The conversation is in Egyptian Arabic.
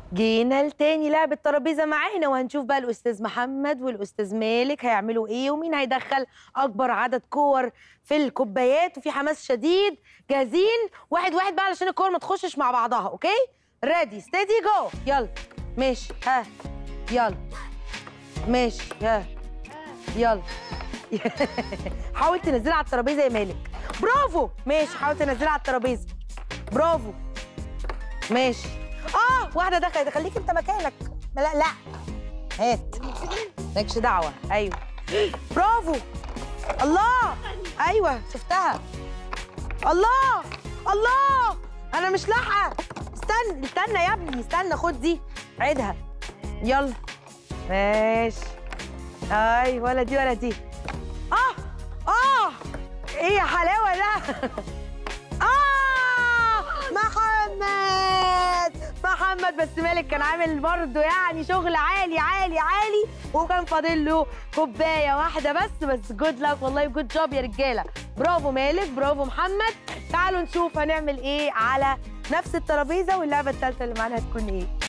جينا لتاني لعبة ترابيزة معانا وهنشوف بقى الأستاذ محمد والأستاذ مالك هيعملوا إيه ومين هيدخل أكبر عدد كور في الكوبايات وفي حماس شديد جاهزين واحد واحد بقى علشان الكور ما تخشش مع بعضها أوكي ريدي ستيدي جو يلا ماشي ها يلا ماشي ها يلا حاول تنزلها على الترابيزة يا مالك برافو ماشي حاول تنزلها على الترابيزة برافو ماشي اه واحده دخلت خليك انت مكانك لا لا هات مالكش دعوه ايوه برافو الله ايوه شفتها الله الله انا مش لاحقه استنى استنى يا ابني استنى خد دي عيدها يلا ماشي اي ولا دي ولا دي اه اه ايه يا حلاوه ده اه محمد محمد بس مالك كان عامل برضه يعني شغل عالي عالي عالي وكان فاضل له كوبايه واحده بس بس جود لك والله جود جوب يا رجاله برافو مالك برافو محمد تعالوا نشوف هنعمل ايه على نفس الترابيزه واللعبه الثالثه اللي معانا هتكون ايه